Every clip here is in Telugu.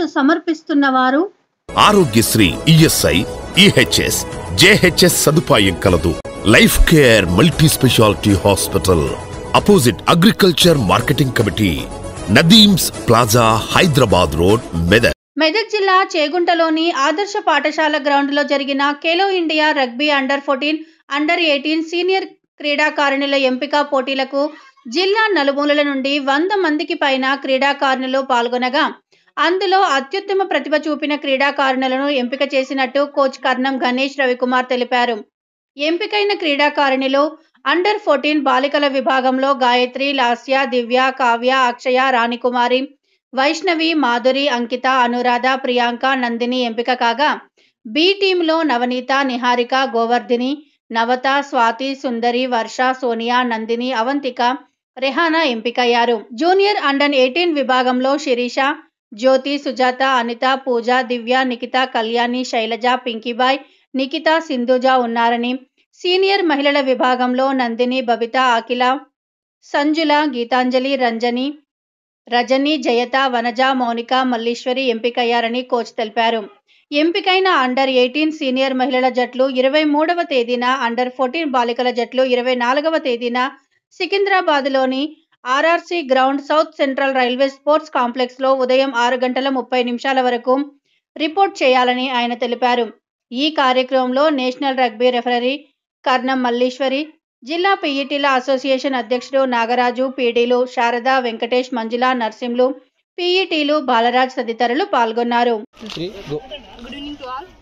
సేవలు సమర్పిస్తున్న వారు ఆరోగ్యశ్రీ ఈఎస్ఐ ఈహెచ్ఎస్ జేహెచ్ఎస్ సదుపాయం కలదు life care multi speciality hospital opposite agriculture marketing committee Nadeem's plaza Hyderabad road Medak Medak జిల్లా చేగుంటలోని ఆదర్శ పాఠశాల గ్రౌండ్లో జరిగిన Khelo India rugby under fourteen under eighteen senior క్రీడాకారిణుల ఎంపిక పోటీలకు జిల్లా నలుమూలల నుండి వంద మందికి పైన క్రీడాకారిణులు పాల్గొనగా అందులో అత్యుత్తమ ప్రతిభ చూపిన క్రీడాకారిణులను ఎంపిక చేసినట్టు కోచ్ కర్ణం గణేష్ రవికుమార్ తెలిపారు ఎంపికైన క్రీడాకారిణిలో అండర్ ఫోర్టీన్ బాలికల విభాగంలో గాయత్రి లాస్య దివ్య కావ్య అక్షయ రాణికుమారి వైష్ణవి మాధురి అంకిత అనురాధ ప్రియాంక నందిని ఎంపిక కాగా బి టీంలో నవనీత నిహారిక గోవర్ధిని నవత స్వాతి సుందరి వర్ష సోనియా నందిని అవంతిక రెహానా ఎంపికయ్యారు జూనియర్ అండర్ ఎయిటీన్ విభాగంలో శిరీష జ్యోతి సుజాత అనిత పూజ దివ్య నిఖిత కళ్యాణి శైలజ పింకీబాయ్ నిఖిత సింధుజ ఉన్నారని సీనియర్ మహిళల విభాగంలో నందిని బబిత అఖిల సంజుల గీతాంజలి రంజని రజని జయత వనజ మౌనిక మల్లీశ్వరి ఎంపికయ్యారని కోచ్ తెలిపారు ఎంపికైన అండర్ ఎయిటీన్ సీనియర్ మహిళల జట్లు ఇరవై మూడవ తేదీన అండర్ ఫోర్టీన్ బాలికల జట్లు ఇరవై నాలుగవ తేదీన సికింద్రాబాద్లోని RRC ground south central railway sports కాంప్లెక్స్లో ఉదయం ఆరు గంటల ముప్పై నిమిషాల వరకు రిపోర్ట్ చేయాలని ఆయన తెలిపారు ఈ కార్యక్రమంలో national rugby referee Karnam Malleswari జిల్లా పీఈటీల అసోసియేషన్ అధ్యక్షుడు నాగరాజు పీడీలు శారద వెంకటేష్ మంజుల నర్సింలు పీఈటీలు బాలరాజ్ తదితరులు పాల్గొన్నారు గుడ్ ఈవినింగ్ టు ఆల్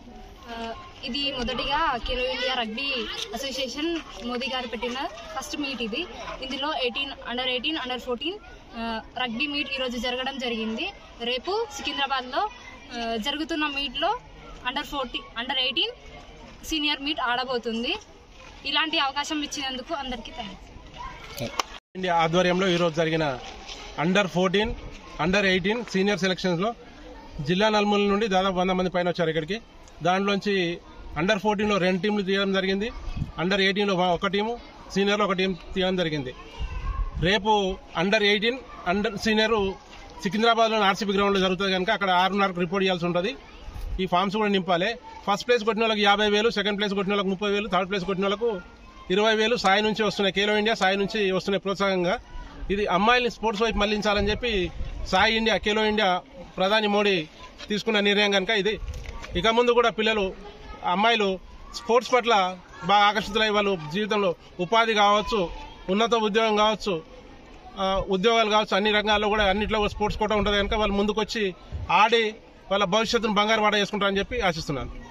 ఇది మొదటిగా Khelo India rugby association Modi గారు పెట్టిన ఫస్ట్ మీట్ ఇది ఇందులో eighteen under eighteen under fourteen rugby meet ఈరోజు జరగడం జరిగింది రేపు సికింద్రాబాద్లో ఆ, జరుగుతున్న మీట్లో under fourteen under eighteen senior meet ఆడబోతుంది ఇలాంటి అవకాశం ఇచ్చినందుకు అందరికీ థ్యాంక్స్ ఇండియా ఆధ్వర్యంలో ఈరోజు జరిగిన అండర్ ఫోర్టీన్ అండర్ ఎయిటీన్ సీనియర్ సెలక్షన్స్లో జిల్లా నలుమూల నుండి దాదాపు వంద మంది పైన వచ్చారు ఇక్కడికి దాంట్లోంచి అండర్ ఫోర్టీన్లో రెండు టీంలు తీయడం జరిగింది అండర్ ఎయిటీన్లో ఒక టీము సీనియర్లో ఒక టీం తీయడం జరిగింది రేపు అండర్ ఎయిటీన్ అండర్ సీనియర్ సికింద్రాబాద్లోని ఆర్సీబీ గ్రౌండ్లో జరుగుతుంది కనుక అక్కడ ఆరున్నరకు రిపోర్ట్ చేయాల్సి ఉంటుంది ఈ ఫామ్స్ కూడా నింపాలి ఫస్ట్ ప్లేస్ కొట్టిన వాళ్ళకి యాభై వేలు సెకండ్ ప్లేస్ కొట్టిన వాళ్ళకి ముప్పై వేలు థర్డ్ ప్లేస్ కొట్టిన వాళ్ళకు ఇరవై వేలు సాయి నుంచి వస్తున్నాయి ఖేలో ఇండియా సాయి నుంచి వస్తున్నాయి ప్రోత్సాహంగా ఇది అమ్మాయిల్ని స్పోర్ట్స్ వైపు మళ్లించాలని చెప్పి సాయి ఇండియా ఖేలో ఇండియా ప్రధాని మోడీ తీసుకున్న నిర్ణయం కనుక ఇది ఇక ముందు కూడా పిల్లలు అమ్మాయిలు స్పోర్ట్స్ పట్ల బాగా ఆకర్షితులై వాళ్ళు జీవితంలో ఉపాధి కావచ్చు ఉన్నత ఉద్యోగం కావచ్చు ఆ, ఉద్యోగాలు కావచ్చు అన్ని రంగాల్లో కూడా అన్నింటిలో స్పోర్ట్స్ కోట ఉంటుంది కనుక వాళ్ళు ముందుకొచ్చి ఆడి వాళ్ళ భవిష్యత్తును బంగారు వాడ చేసుకుంటారని చెప్పి ఆశిస్తున్నాను